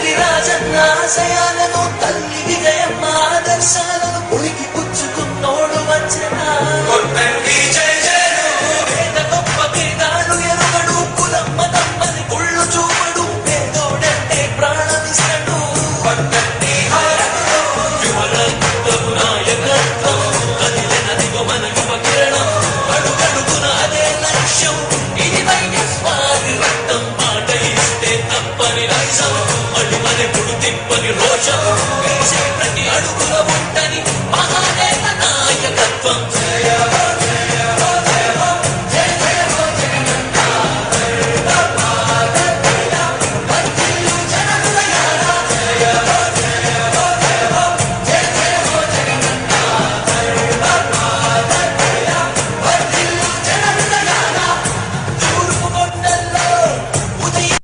రాజన్న ఆశయాలను తల్లి విజయమ్మ ఆదర్శాలను ఉనికి పుచ్చుకున్నోడు వచ్చనా కొట్టండి జై జయను పేద గొప్ప భేదాలు ఎరుగడు కులమ్మ తమ్మని కుళ్ళు చూపడు పేదోడంటే ప్రాణమిస్తడు కొట్టండి హారతులు యువరక్తం నాయకత్వం కదిలినదిగో మన యువ కిరణం అడుగడుగున అదే లక్ష్యం ఇది వైఎస్వారి రక్తం మాట ఇస్తే తప్పని నైజం అడుగనెప్పుడు తిప్పని రోషం వేసే ప్రతి అడుగుల ఉంటని మహానేత నాయకత్వం తూర్పు కొండల్లో ఉదయం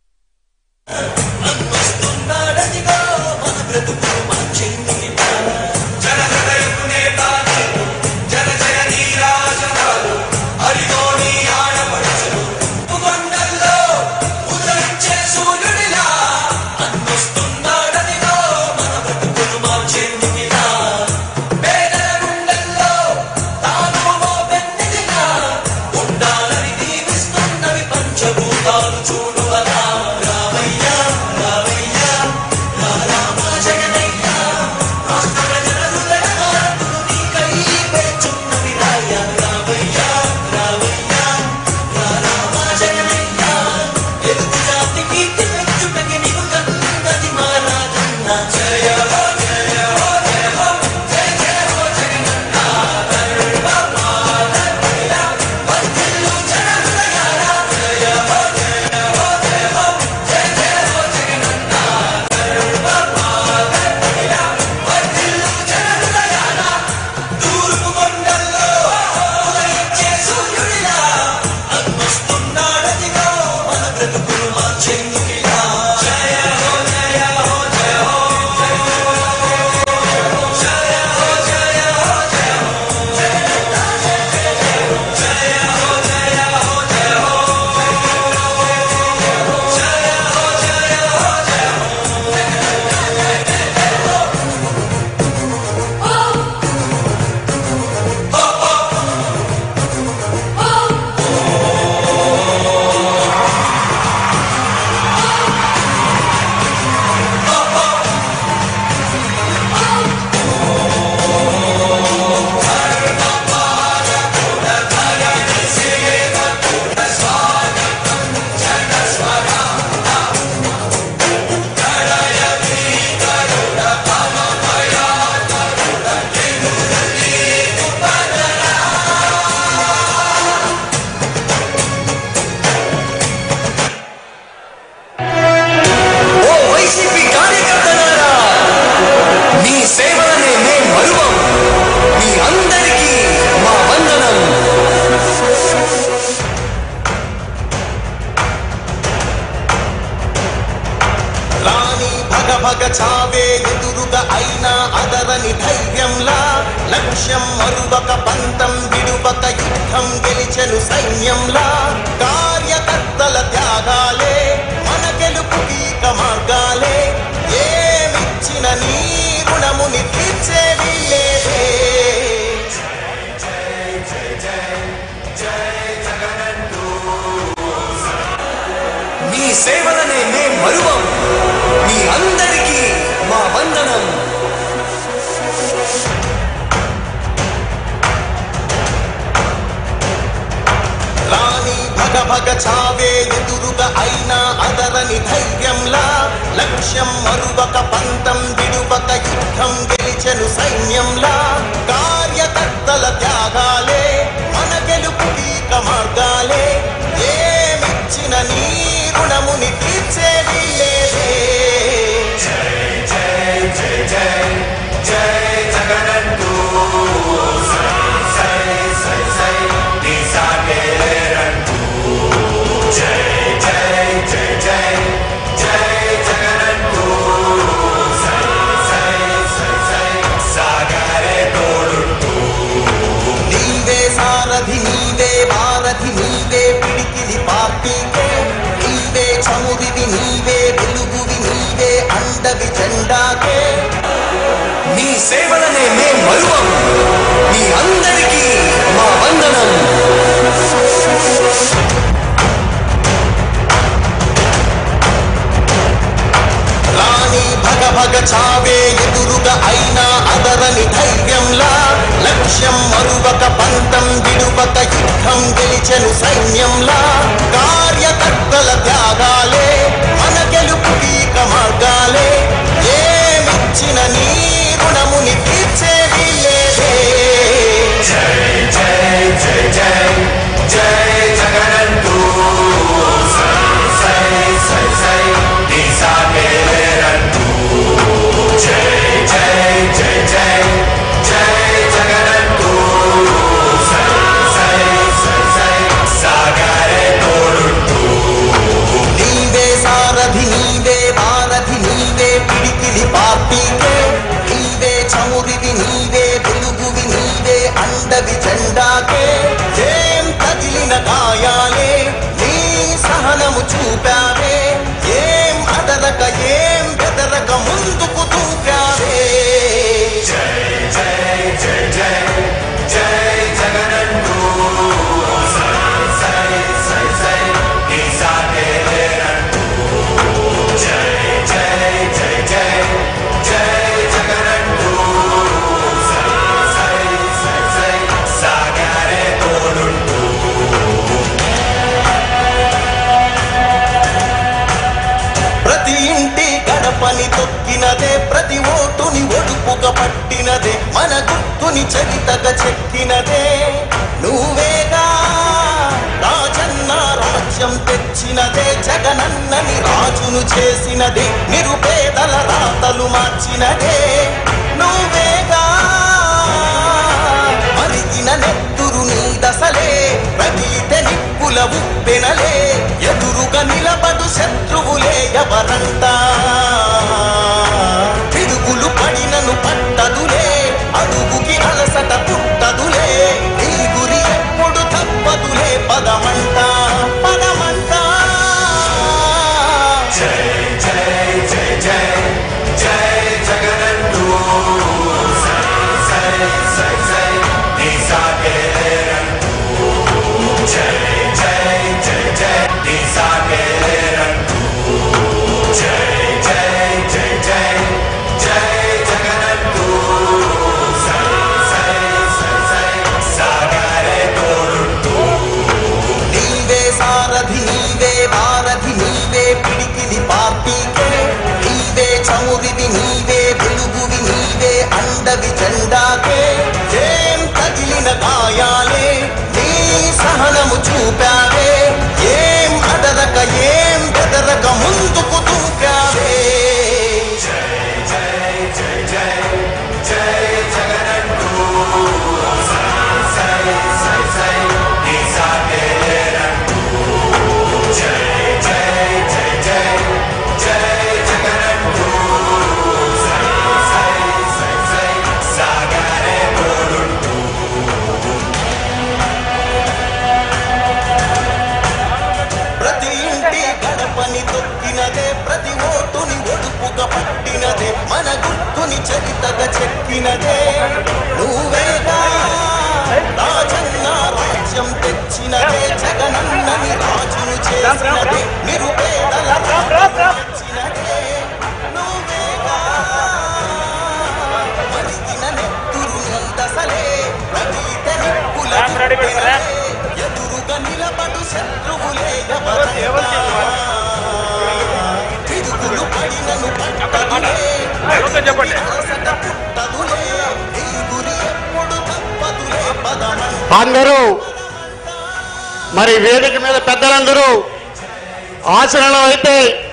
అన్నొస్తున్నాడదిగో మన బ్రతుకు మార్చేందుకు జన హృదయపు నేత జన జయ నీరాజనాలు అరిగోని ఆడపడుచులు కొండల్లో ఉదయించే సూర్యుడిలా అన్నొస్తున్నాడదిగో మన బ్రతుకును మార్చేందుకిలా పేదల గుండెల్లో తాను మోపెన్నెదిగా ఉండాలని దీవిస్తున్నవి పంచభూతాలు చూడు అలా రామయ్యా రామయ్యా రా రామ జగనయ్యా రాష్ట్ర ప్రజల హృదయ హారతులు నీకై వేచున్నవి రాయ రామయ్యా రామయ్యా రా రామ జగనయ్యా తెలుగు జాతి కీర్తి పెంచుటకి నీవు కన్నది మా రాజన్న జయ హో జయ హో జయ హో జయ జయ హో జగనన్న వర్ధిల్లు జన హృదయాల జయ హో జయ హో జయ హో జయ జయ హో జగనన్న వర్ధిల్లు జన హృదయాల తూర్పు కొండల్లో ఉదయించే సూర్యుడిలా అన్నొస్తున్నాడదిగో మన బ్రతుకును మార్చేందుకిలా జయ హో జయ హో జయ హో జయ హో జయ హో జయ హో ఓ వైసీపీ కార్యకర్తలారా మీ సేవలనే మేం మరువం మీ అందరికీ మా వందనం రాణి భగ భగ చావే ఎదురుగా అయినా అదరని ధైర్యంలా లక్ష్యం మరువక పంతం విడువక యుద్ధం గెలిచెను సైన్యంలా కార్యకర్తల త్యాగాలే మన గెలుపు కీక మార్గాలే ఏమిచ్చిన నీ రుణముని తీర్చేది లేదే మీ సేవలనే మేం మరువం మీ అందరికీ మా వందనం రాణి భగ భగ చావే ఎదురుగా అయినా అదరని ధైర్యంలా లక్ష్యం మరువక పంతం విడువక యుద్ధం గెలిచెను సైన్యంలా కార్యకర్తల త్యాగాలే మన గెలుపు కీక మార్గాలే ఏమిచ్చిన నీ రుణముని తీర్చేది లేదే నీవే సారథి నీవే వారధి నీవే పిడికిలి పార్టీకే నీవే చమురివి నీవే వెలుగువి నీవే సేవలనే మే మరువం మీ అందరికీ మా వందనం రాణి భగ భగ చావే ఎదురుగా అయినా అదరని ధైర్యంలా లక్ష్యం మరువక పంతం విడువక యుద్ధం గెలిచెను సైన్యంలా కార్యకర్తల త్యాగాలే మన గెలుపుకి ఇక మార్గాలే ఏమిచ్చిన నీ రుణముని తీర్చేది లేదే నీవే సారథి నీవే వారధి నీవే పిడికిలి పార్టీకే నీవే చమురివి నీవే వెలుగువి నీవే అండవి జెండాకే ఏం తగిలిన గాయాలే నీ సహనము చూపావే ఏం అదరక ఏం బెదరక ముందుకు దూకావే ప్రతి ఇంటి గడపని తొక్కినదే ప్రతి ఓటుని ఒడుపుగా పట్టినదే మన గుర్తుని చరితగా చెక్కినదే నువ్వేగా రాజన్న రాజ్యం తెచ్చినదే జగనన్నని రాజును చేసినదే నిరుపేదల రాతలు మార్చినదే నువ్వేగా మరిగిన నెత్తురు నీ దశలే రగిలితే నిప్పుల ఉప్పెనలే ఎదురుగా నిలబడు శత్రువులే ఎవరంతా పిడుగులు పడినను పట్టదులే అడుగుకి అలసట పుట్టదులే నీ గురి ఎప్పుడు తప్పదులే పదమంట పదమంట నీవే సారథి నీవే వారధి నీవే పిడికిలి పార్టీకే నీవే చమురివి నీవే వెలుగువి నీవే అండవి జెండాకే ఏం తగిలిన గాయాలే నీ సహనము చూపావే ఏం అదరక ఏం బెదరక ముందుకు దూకావే ప్రతి ఇంటి గడపని తొక్కినదే ప్రతి ఓటుని ఒడుపుగా పట్టినదే మన గుర్తుని చరితగా చెక్కినదే నువ్వేగా రాజన్న రాజ్యం తెచ్చినదే జగనన్నని రాజును చేసినదే నిరుపేదల రాజ్యం తెచ్చినదే నువ్వేగా మరిగిన నెత్తురు నీ దశలే రగిలితే నిప్పుల ఉప్పెనలే, ఎదురుగా నిలబడు శత్రువులే ఎవరంతా పిడుగులు పడినను పట్టదులే చెప్పండి. అలసట పుట్టదులే నీ గురి ఎప్పుడు తప్పదులే పదమంట అందరూ మరి వేదిక మీద పెద్దలందరూ ఆచరణలో అయితే